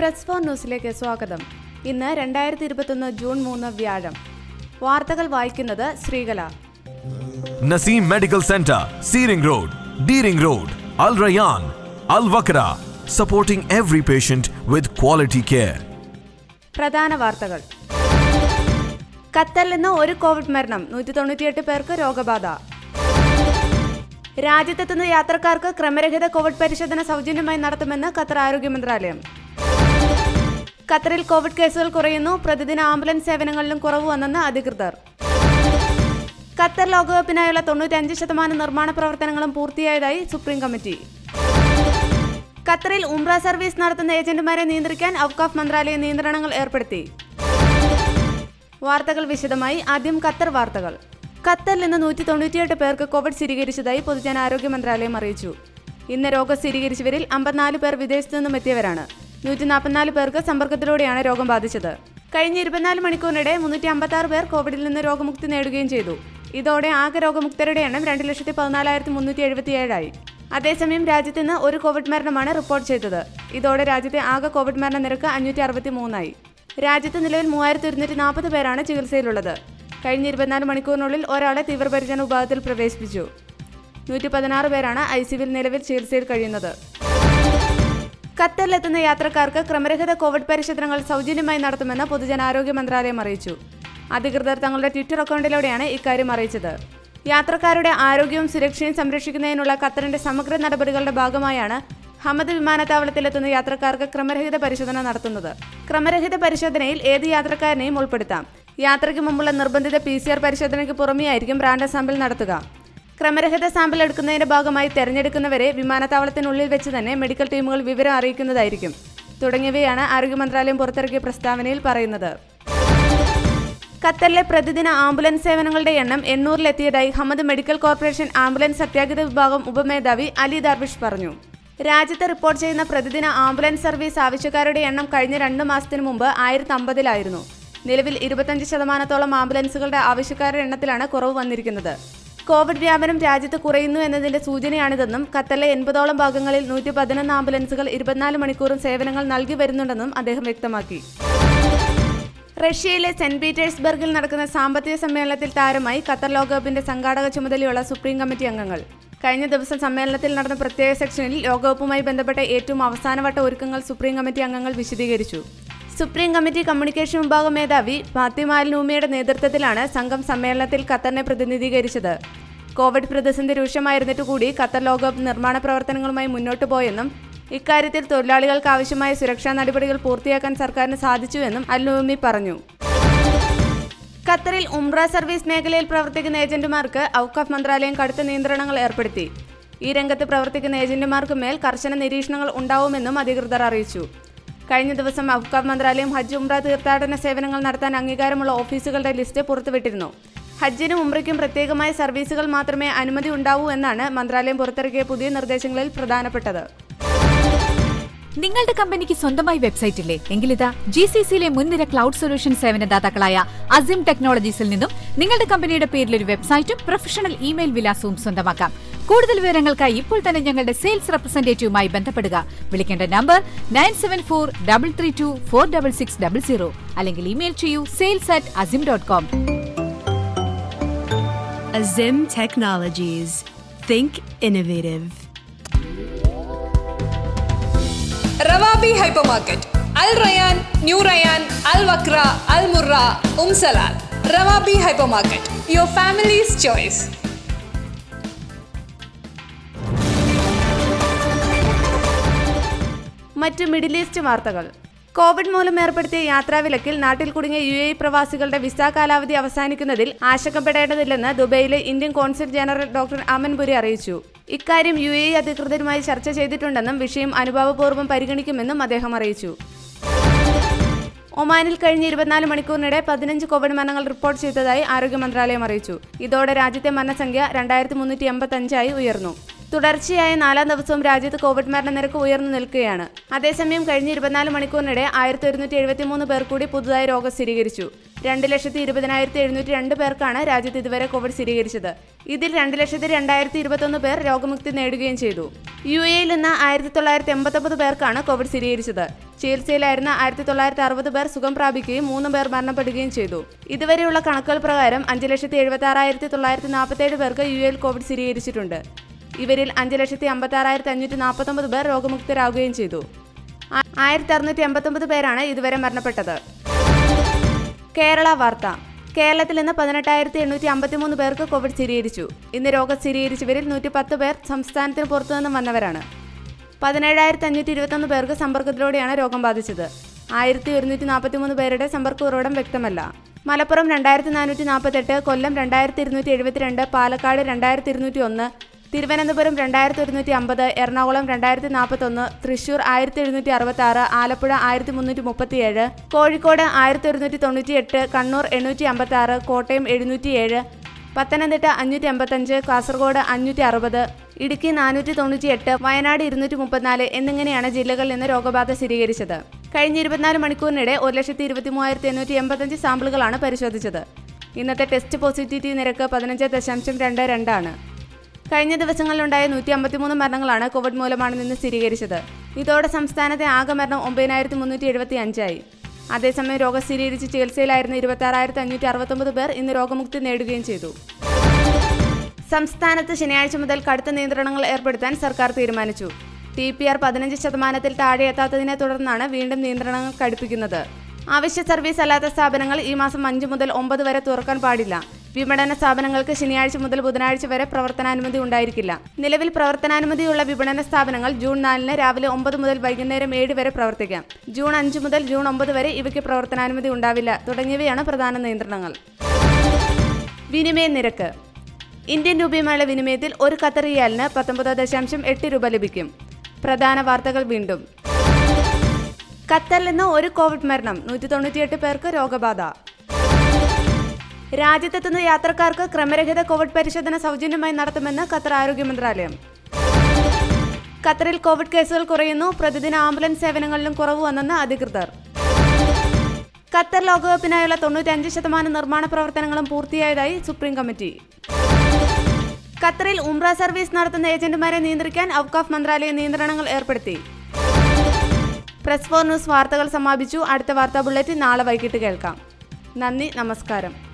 Press four ന്യൂസിലേക്ക് സ്വാഗതം ഇന്ന് രണ്ടായിരത്തി ഇരുപത്തൊന്ന് ജൂൺ മൂന്ന് വ്യാഴം വാർത്തകൾ വായിക്കുന്നത് Sreekala Naseem Medical Center, Seering Road, Deering Road, Al Rayyan, Al Wakra, supporting every patient with quality care. പ്രധാന വാർത്തകൾ ഖത്തറിൽ നിന്ന് ഒരു കോവിഡ് മരണം നൂറ്റി തൊണ്ണൂറ്റിയെട്ട് പേർക്ക് രോഗബാധ രാജ്യത്തെത്തുന്ന യാത്രക്കാർക്ക് ക്രമരഹിത കോവിഡ് പരിശോധന സൗജന്യമായി നടത്തുമെന്ന് ഖത്തർ ആരോഗ്യ മന്ത്രാലയം ഖത്തറിൽ കോവിഡ് കേസുകൾ കുറയുന്നു പ്രതിദിന ആംബുലൻസ് സേവനങ്ങളിലും കുറവ് വന്നെന്ന് അധികൃതർ ഖത്തർ ലോകകപ്പിനായുള്ള തൊണ്ണൂറ്റഞ്ച് ശതമാനം നിർമ്മാണ പ്രവർത്തനങ്ങളും പൂർത്തിയായതായി സുപ്രീം കമ്മിറ്റി ഖത്തറിൽ ഉംറ സർവീസ് നടത്തുന്ന ഏജന്റുമാരെ നിയന്ത്രിക്കാൻ ഔക്കാഫ് മന്ത്രാലയം നിയന്ത്രണങ്ങൾ ഏർപ്പെടുത്തി വാർത്തകൾ വിശദമായി ആദ്യം ഖത്തർ വാർത്തകൾ ഖത്തറിൽ നിന്ന് നൂറ്റി തൊണ്ണൂറ്റിയെട്ട് പേർക്ക് കോവിഡ് സ്ഥിരീകരിച്ചതായി പൊതുജനാരോഗ്യ മന്ത്രാലയം അറിയിച്ചു ഇന്ന് രോഗം സ്ഥിരീകരിച്ചവരിൽ അമ്പത്തിനാല് പേർ വിദേശത്തു നിന്നും എത്തിയവരാണ് നൂറ്റി നാൽപ്പത്തിനാല് പേർക്ക് സമ്പർക്കത്തിലൂടെയാണ് രോഗം ബാധിച്ചത് കഴിഞ്ഞ ഇരുപത്തിനാല് മണിക്കൂറിനിടെ മുന്നൂറ്റി അമ്പത്തി ആറ് പേർ കോവിഡിൽ നിന്ന് രോഗമുക്തി നേടുകയും ചെയ്തു ഇതോടെ ആകെ രോഗമുക്തരുടെ എണ്ണം രണ്ട് ലക്ഷത്തി പതിനാലായിരത്തി മുന്നൂറ്റി എഴുപത്തിയേഴായി അതേസമയം രാജ്യത്ത് നിന്ന് ഒരു കോവിഡ് മരണമാണ് റിപ്പോർട്ട് ചെയ്തത് ഇതോടെ രാജ്യത്തെ ആകെ കോവിഡ് മരണ നിരക്ക് അഞ്ഞൂറ്റി അറുപത്തി മൂന്നായി രാജ്യത്ത് നിലവിൽ മൂവായിരത്തി ഒരുന്നൂറ്റി നാൽപ്പത് പേരാണ് ചികിത്സയിലുള്ളത് കഴിഞ്ഞ ഇരുപത്തിനാല് മണിക്കൂറിനുള്ളിൽ ഒരാളെ തീവ്രപരിചരണ വിഭാഗത്തിൽ പ്രവേശിപ്പിച്ചു നൂറ്റി പതിനാറ് പേരാണ് ഐ സിയുവിൽ നിലവിൽ ചികിത്സയിൽ കഴിയുന്നത് ഖത്തറിലെത്തുന്ന യാത്രക്കാർക്ക് ക്രമരഹിത കോവിഡ് പരിശോധനകൾ സൗജന്യമായി നടത്തുമെന്ന് പൊതുജനാരോഗ്യ മന്ത്രാലയം അറിയിച്ചു അധികൃതർ തങ്ങളുടെ ട്വിറ്റർ അക്കൗണ്ടിലൂടെയാണ് ഇക്കാര്യം അറിയിച്ചത് യാത്രക്കാരുടെ ആരോഗ്യവും സുരക്ഷയും സംരക്ഷിക്കുന്നതിനുള്ള ഖത്തറിന്റെ സമഗ്ര നടപടികളുടെ ഭാഗമായാണ് ഹമദ് വിമാനത്താവളത്തിലെത്തുന്ന യാത്രക്കാർക്ക് ക്രമരഹിത പരിശോധന നടത്തുന്നത് ക്രമരഹിത പരിശോധനയിൽ ഏത് യാത്രക്കാരനെയും ഉൾപ്പെടുത്താം യാത്രയ്ക്ക് മുമ്പുള്ള നിർബന്ധിത പി സി ആർ പരിശോധനയ്ക്ക് പുറമെയായിരിക്കും റാൻഡം സാമ്പിൾ നടത്തുക ക്രമരഹിത സാമ്പിൾ എടുക്കുന്നതിന്റെ ഭാഗമായി തെരഞ്ഞെടുക്കുന്നവരെ വിമാനത്താവളത്തിനുള്ളിൽ വെച്ച് തന്നെ മെഡിക്കൽ ടീമുകൾ വിവരം അറിയിക്കുന്നതായിരിക്കും തുടങ്ങിയവയാണ് ആരോഗ്യ മന്ത്രാലയം പുറത്തിറക്കിയ പ്രസ്താവനയിൽ പറയുന്നത് ഖത്തറിലെ പ്രതിദിന ആംബുലൻസ് സേവനങ്ങളുടെ എണ്ണം എണ്ണൂറിലെത്തിയതായി ഹമദ് മെഡിക്കൽ കോർപ്പറേഷൻ ആംബുലൻസ് അത്യാഹിത വിഭാഗം ഉപമേധാവി അലി ദർവിഷ് പറഞ്ഞു രാജ്യത്ത് റിപ്പോർട്ട് ചെയ്യുന്ന പ്രതിദിന ആംബുലൻസ് സർവീസ് ആവശ്യക്കാരുടെ എണ്ണം കഴിഞ്ഞ രണ്ട് മാസത്തിനു മുമ്പ് ആയിരത്തി അമ്പതിലായിരുന്നു നിലവിൽ ഇരുപത്തഞ്ച് ശതമാനത്തോളം ആംബുലൻസുകളുടെ ആവശ്യക്കാരുടെ എണ്ണത്തിലാണ് കുറവ് വന്നിരിക്കുന്നത് കോവിഡ് വ്യാപനം രാജ്യത്ത് കുറയുന്നു എന്നതിന്റെ സൂചനയാണിതെന്നും ഖത്തറിലെ എൺപതോളം ഭാഗങ്ങളിൽ നൂറ്റി പതിനൊന്ന് ആംബുലൻസുകൾ ഇരുപത്തിനാല് മണിക്കൂറും സേവനങ്ങൾ നൽകി വരുന്നുണ്ടെന്നും അദ്ദേഹം വ്യക്തമാക്കി റഷ്യയിലെ സെന്റ് പീറ്റേഴ്സ്ബർഗിൽ നടക്കുന്ന സാമ്പത്തിക സമ്മേളനത്തിൽ താരമായി ഖത്തർ ലോകകപ്പിന്റെ സംഘാടക ചുമതലയുള്ള സുപ്രീം കമ്മിറ്റി അംഗങ്ങൾ കഴിഞ്ഞ ദിവസം സമ്മേളനത്തിൽ നടന്ന പ്രത്യേക സെക്ഷനിൽ ലോകകപ്പുമായി ബന്ധപ്പെട്ട ഏറ്റവും അവസാനവട്ട ഒരുക്കങ്ങൾ സുപ്രീം കമ്മിറ്റി അംഗങ്ങൾ വിശദീകരിച്ചു സുപ്രീം കമ്മിറ്റി കമ്മ്യൂണിക്കേഷൻ വിഭാഗം മേധാവി ഫാത്തിമ അൽ നൂമിയുടെ നേതൃത്വത്തിലാണ് സംഘം സമ്മേളനത്തിൽ ഖത്തറിനെ പ്രതിനിധീകരിച്ചത് കോവിഡ് പ്രതിസന്ധി രൂക്ഷമായിരുന്നിട്ട് കൂടി ഖത്തർ ലോകകപ്പ് നിർമ്മാണ പ്രവർത്തനങ്ങളുമായി മുന്നോട്ടു പോയെന്നും ഇക്കാര്യത്തിൽ തൊഴിലാളികൾക്ക് ആവശ്യമായ സുരക്ഷാ നടപടികൾ പൂർത്തിയാക്കാൻ സർക്കാരിന് സാധിച്ചുവെന്നും അൽ നൂമി പറഞ്ഞു ഖത്തറിൽ ഉംറ സർവീസ് മേഖലയിൽ പ്രവർത്തിക്കുന്ന ഏജന്റുമാർക്ക് ഔക്കാഫ് മന്ത്രാലയം കടുത്ത നിയന്ത്രണങ്ങൾ ഏർപ്പെടുത്തി ഈ രംഗത്ത് പ്രവർത്തിക്കുന്ന ഏജന്റുമാർക്ക് മേൽ കർശന നിരീക്ഷണങ്ങൾ ഉണ്ടാവുമെന്നും അധികൃതർ അറിയിച്ചു കഴിഞ്ഞ ദിവസം ഔക്കാഫ് മന്ത്രാലയം ഹജ്ജ് ഉംറ തീർത്ഥാടന സേവനങ്ങൾ നടത്താൻ അംഗീകാരമുള്ള ഓഫീസുകളുടെ ലിസ്റ്റ് പുറത്തുവിട്ടിരുന്നു ഹജ്ജിനും ഉംറയ്ക്കും പ്രത്യേകമായ സർവീസുകൾ മാത്രമേ അനുമതി ഉണ്ടാവൂ എന്നാണ് മന്ത്രാലയം പുറത്തിറക്കിയ പുതിയ നിർദ്ദേശങ്ങളിൽ പ്രധാനപ്പെട്ടത് നിങ്ങളുടെ കമ്പനിക്ക് സ്വന്തമായി വെബ്സൈറ്റ് ഇല്ലേ എങ്കിലിതാ ജി സി സിയിലെ മുൻനിര ക്ലൗഡ് സൊല്യൂഷൻ സേവനദാതാക്കളായ അസിം ടെക്നോളജീസിൽ നിന്നും നിങ്ങളുടെ കമ്പനിയുടെ പേരിൽ ഒരു വെബ്സൈറ്റും പ്രൊഫഷണൽ ഇമെയിൽ വിലാസവും സ്വന്തമാക്കാം കൂടുതൽ വിവരങ്ങൾക്കായി ഇപ്പോൾ തന്നെ ഞങ്ങളുടെ സെയിൽസ് റെപ്രസെന്റേറ്റീവുമായി ബന്ധപ്പെടുക വിളിക്കേണ്ട number nine seven four double three two four double six double zero അല്ലെങ്കിൽ ഇമെയിൽ ചെയ്യൂ sales at Azim dot com Azim Technologies. Think innovative. Rawabi hypermarket Al Rayyan new Rayyan Al Wakra Al Murra Umm Salal Rawabi hypermarket your family's choice മറ്റ് Middle East വാർത്തകൾ Covid മൂലം ഏർപ്പെടുത്തിയ യാത്രാവിലക്കിൽ നാട്ടിൽ കുടുങ്ങിയ U A പ്രവാസികളുടെ visa കാലാവധി അവസാനിക്കുന്നതിൽ ആശങ്കപ്പെടേണ്ടതില്ലെന്ന് ദുബൈയിലെ Indian consul general doctor Amanpuri അറിയിച്ചു ഇക്കാര്യം യു എ അധികൃതരുമായി ചർച്ച ചെയ്തിട്ടുണ്ടെന്നും വിഷയം അനുഭാവപൂർവ്വം പരിഗണിക്കുമെന്നും അദ്ദേഹം അറിയിച്ചു ഒമാനിൽ കഴിഞ്ഞ ഇരുപത്തിനാല് മണിക്കൂറിനിടെ പതിനഞ്ച് കോവിഡ് മരണങ്ങൾ റിപ്പോർട്ട് ചെയ്തതായി ആരോഗ്യ മന്ത്രാലയം അറിയിച്ചു ഇതോടെ രാജ്യത്തെ മരണസംഖ്യ രണ്ടായിരത്തി മുന്നൂറ്റി എൺപത്തി അഞ്ചായി ഉയർന്നു തുടർച്ചയായ നാലാം ദിവസവും രാജ്യത്ത് കോവിഡ് മരണനിരക്ക് ഉയർന്നു നിൽക്കുകയാണ് അതേസമയം കഴിഞ്ഞ ഇരുപത്തിനാല് മണിക്കൂറിനിടെ ആയിരത്തി ഒരുന്നൂറ്റി എഴുപത്തി മൂന്ന് പേർ കൂടി പുതുതായി രോഗം സ്ഥിരീകരിച്ചു രണ്ട് ലക്ഷത്തി ഇരുപതിനായിരത്തി എഴുന്നൂറ്റി രണ്ട് പേർക്കാണ് രാജ്യത്ത് ഇതുവരെ കോവിഡ് സ്ഥിരീകരിച്ചത് ഇതിൽ രണ്ട് ലക്ഷത്തി രണ്ടായിരത്തി ഇരുപത്തൊന്ന് പേർ രോഗമുക്തി നേടുകയും ചെയ്തു യു എയിൽ നിന്ന് ആയിരത്തി തൊള്ളായിരത്തി എൺപത്തൊമ്പത് പേർക്കാണ് കോവിഡ് സ്ഥിരീകരിച്ചത് ചികിത്സയിലായിരുന്ന ആയിരത്തി തൊള്ളായിരത്തി അറുപത് പേർ സുഖം പ്രാപിക്കുകയും മൂന്ന് പേർ മരണപ്പെടുകയും ചെയ്തു ഇതുവരെയുള്ള കണക്കുകൾ പ്രകാരം അഞ്ച് ലക്ഷത്തി എഴുപത്തി ആറായിരത്തി തൊള്ളായിരത്തി നാൽപ്പത്തേഴ് പേർക്ക് യു എൽ കോവിഡ് സ്ഥിരീകരിച്ചിട്ടുണ്ട് ഇവരിൽ അഞ്ച് ലക്ഷത്തി അമ്പത്തി ആറായിരത്തി അഞ്ഞൂറ്റി നാൽപ്പത്തൊമ്പത് പേർ രോഗമുക്തരാകുകയും ചെയ്തു ആ- ആയിരത്തി അറുന്നൂറ്റി എൺപത്തൊമ്പത് പേരാണ് ഇതുവരെ മരണപ്പെട്ടത് കേരള വാർത്ത കേരളത്തിൽ ഇന്ന് പതിനെട്ടായിരത്തി എണ്ണൂറ്റി അമ്പത്തിമൂന്ന് പേർക്ക് കോവിഡ് സ്ഥിരീകരിച്ചു ഇന്ന് രോഗം സ്ഥിരീകരിച്ചവരിൽ നൂറ്റി പത്ത് പേർ സംസ്ഥാനത്തിന് പുറത്തുനിന്നും വന്നവരാണ് പതിനേഴായിരത്തി അഞ്ഞൂറ്റി ഇരുപത്തൊന്ന് പേർക്ക് സമ്പർക്കത്തിലൂടെയാണ് രോഗം ബാധിച്ചത് ആയിരത്തി ഒരുന്നൂറ്റി നാൽപ്പത്തിമൂന്ന് പേരുടെ സമ്പർക്ക ഉറവിടം വ്യക്തമല്ല മലപ്പുറം രണ്ടായിരത്തി നാനൂറ്റി നാൽപ്പത്തെട്ട് കൊല്ലം രണ്ടായിരത്തി ഇരുന്നൂറ്റി എഴുപത്തിരണ്ട് പാലക്കാട് രണ്ടായിരത്തി ഇരുന്നൂറ്റി ഒന്ന് തിരുവനന്തപുരം രണ്ടായിരത്തി ഒരുന്നൂറ്റി അമ്പത് എറണാകുളം രണ്ടായിരത്തി നാൽപ്പത്തൊന്ന് തൃശൂർ ആയിരത്തി എഴുന്നൂറ്റി അറുപത്തി ആറ് ആലപ്പുഴ ആയിരത്തി മുന്നൂറ്റി മുപ്പത്തിയേഴ് കോഴിക്കോട് ആയിരത്തി ഒരുന്നൂറ്റി തൊണ്ണൂറ്റി എട്ട് കണ്ണൂർ എണ്ണൂറ്റി അമ്പത്തി ആറ് കോട്ടയം എഴുന്നൂറ്റിയേഴ് പത്തനംതിട്ട അഞ്ഞൂറ്റി അമ്പത്തഞ്ച് കാസർഗോഡ് അഞ്ഞൂറ്റി അറുപത് ഇടുക്കി നാനൂറ്റി തൊണ്ണൂറ്റി എട്ട് വയനാട് ഇരുന്നൂറ്റി മുപ്പത്തിനാല് എന്നിങ്ങനെയാണ് ജില്ലകളിൽ നിന്ന് രോഗബാധ സ്ഥിരീകരിച്ചത് കഴിഞ്ഞ ഇരുപത്തിനാല് മണിക്കൂറിനിടെ ഒരു ലക്ഷത്തി ഇരുപത്തി മൂവായിരത്തി എണ്ണൂറ്റി എൺപത്തഞ്ച് സാമ്പിളുകളാണ് പരിശോധിച്ചത് ഇന്നത്തെ ടെസ്റ്റ് പോസിറ്റിവിറ്റി നിരക്ക് പതിനഞ്ച് ദശാംശം രണ്ട് രണ്ടാണ് കഴിഞ്ഞ ദിവസങ്ങളിലുണ്ടായ നൂറ്റി അമ്പത്തിമൂന്ന് മരണങ്ങളാണ് കോവിഡ് മൂലമാണ് നിന്ന് സ്ഥിരീകരിച്ചത് ഇതോടെ സംസ്ഥാനത്തെ ആകെ മരണം ഒമ്പതിനായിരത്തി മുന്നൂറ്റി എഴുപത്തി അഞ്ചായി അതേസമയം രോഗം സ്ഥിരീകരിച്ച് ചികിത്സയിലായിരുന്ന ഇരുപത്തി ആറായിരത്തി അഞ്ഞൂറ്റി അറുപത്തൊമ്പത് പേർ ഇന്ന് രോഗമുക്തി നേടുകയും ചെയ്തു സംസ്ഥാനത്ത് ശനിയാഴ്ച മുതൽ കടുത്ത നിയന്ത്രണങ്ങൾ ഏർപ്പെടുത്താൻ സർക്കാർ തീരുമാനിച്ചു ടി പി ആർ പതിനഞ്ച് ശതമാനത്തിൽ താഴെ എത്താത്തതിനെ തുടർന്നാണ് വീണ്ടും നിയന്ത്രണങ്ങൾ കടുപ്പിക്കുന്നത് അവശ്യ സർവീസ് അല്ലാത്ത സ്ഥാപനങ്ങൾ ഈ മാസം അഞ്ച് മുതൽ ഒമ്പത് വരെ തുറക്കാൻ പാടില്ല വിപണന സ്ഥാപനങ്ങൾക്ക് ശനിയാഴ്ച മുതൽ ബുധനാഴ്ച വരെ പ്രവർത്തനാനുമതി ഉണ്ടായിരിക്കില്ല നിലവിൽ പ്രവർത്തനാനുമതിയുള്ള വിപണന സ്ഥാപനങ്ങൾ ജൂൺ നാലിന് രാവിലെ ഒമ്പത് മുതൽ വൈകുന്നേരം ഏഴ് വരെ പ്രവർത്തിക്കാം ജൂൺ അഞ്ച് മുതൽ ജൂൺ ഒമ്പത് വരെ ഇവയ്ക്ക് പ്രവർത്തനാനുമതി ഉണ്ടാവില്ല തുടങ്ങിയവയാണ് പ്രധാന നിയന്ത്രണങ്ങൾ വിനിമയ നിരക്ക് ഇന്ത്യൻ രൂപയുമായുള്ള വിനിമയത്തിൽ ഒരു ഖത്തർ റിയാലിന് പത്തൊമ്പത് ദശാംശം എട്ട് രൂപ ലഭിക്കും പ്രധാന വാർത്തകൾ വീണ്ടും ഖത്തറിൽ നിന്ന് ഒരു കോവിഡ് മരണം നൂറ്റി തൊണ്ണൂറ്റിയെട്ട് പേർക്ക് രോഗബാധ രാജ്യത്തെത്തുന്ന യാത്രക്കാർക്ക് ക്രമരഹിത കോവിഡ് പരിശോധന സൗജന്യമായി നടത്തുമെന്ന് ഖത്തർ ആരോഗ്യ മന്ത്രാലയം ഖത്തറിൽ കോവിഡ് കേസുകൾ കുറയുന്നു പ്രതിദിന ആംബുലൻസ് സേവനങ്ങളിലും കുറവ് വന്നെന്ന് അധികൃതർ ഖത്തർ ലോകകപ്പിനായുള്ള തൊണ്ണൂറ്റഞ്ച് ശതമാനം നിർമ്മാണ പ്രവർത്തനങ്ങളും പൂർത്തിയായതായി സുപ്രീം കമ്മിറ്റി ഖത്തറിൽ ഉംറ സർവീസ് നടത്തുന്ന ഏജന്റുമാരെ നിയന്ത്രിക്കാൻ ഔക്കാഫ് മന്ത്രാലയം നിയന്ത്രണങ്ങൾ ഏർപ്പെടുത്തി പ്രസ് ഫോർ ന്യൂസ് വാർത്തകൾ സമാപിച്ചു അടുത്ത വാർത്താ ബുള്ളറ്റിൻ നാളെ വൈകിട്ട് കേൾക്കാം നന്ദി നമസ്കാരം